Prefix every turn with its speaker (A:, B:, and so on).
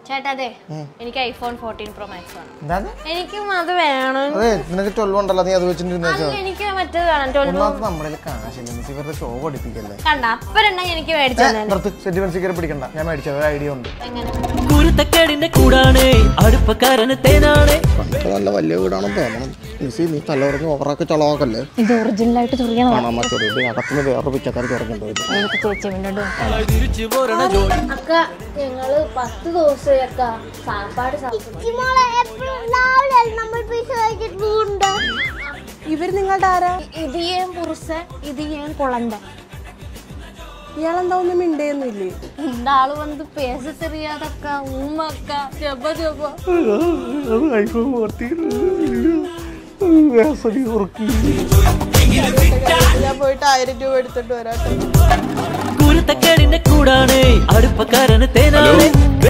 A: ചേട്ടാ അതെ എനിക്ക് ഐഫോൺ ഫോർട്ടീൻ പ്രോ മാക്സ് വേണം
B: എന്താണ്
A: എനിക്കും അത് വേണം
B: അതെ നിനക്ക് ട്വൽവ് ഉണ്ടല്ലോ നീ അത് വെച്ചിട്ട്
A: അല്ല, എനിക്ക് മറ്റേത് വേണം ട്വൽവ്
B: ഒന്നാമത് നമ്മുടെ കയ്യില് കാശില്ല നീ ഇവരുടെ ഷോ പഠിപ്പിക്കല്ലേ
A: കണ്ട അപ്പരുണ്ടെങ്കിൽ എനിക്ക് മേടിച്ചു തന്നെ
B: നിർത്ത് സെന്റിമെന്റ്സ് കയറി പിടിക്കണ്ട ഞാൻ മേടിച്ചത് ഒരു ഐഡിയ ഉണ്ട്
A: എങ്ങനെ
C: കുരുത്തക്കേടിന്റെ കൂടാണ് അടുപ്പക്കാരന് തേനാണ്
B: പണ്ടൊക്കെ നല്ല വലിയ വീടാണെന്ന് തോന്നണം മിസ്സി നീ തലയുറങ്ങി ഓവറാക്കി ചളവാക്കല്ലേ
A: ഇത് ഒറിജിനലായിട്ട് തുറക്കണം
B: കാണാൻ ചെറിയ അകത്തുനിന്ന് വേറൊരു പിച്ചക്കാർ തുറക്കുന്നുണ്ട്
A: എനിക്ക് ചേച്ചി മുന്നോട്ട്
C: തിരിച്ചു പോരണ ജോലി
A: അക്ക ഞങ്ങള് പത്ത് ദിവസം അക്ക സാപ്പാട്
D: ഇവർ നിങ്ങളുടെ ആരാ
A: ഇത് ഞാൻ പുറുസ ഇത് ഞാൻ കുളണ്ട
D: ഇയാളെന്താ ഒന്നും മിണ്ടേന്നില്ലേ
A: இந்த ஆளு வந்து பேச தெரியாதக்கா உமாக்கா ஜப ஜப
D: ഞാൻ പോയിട്ട് ആയിരം രൂപ എടുത്തിട്ട് വരാം
C: കുരുത്തക്കേടിന്റെ കൂടാണ് അടുപ്പക്കാരന് തേനാണ്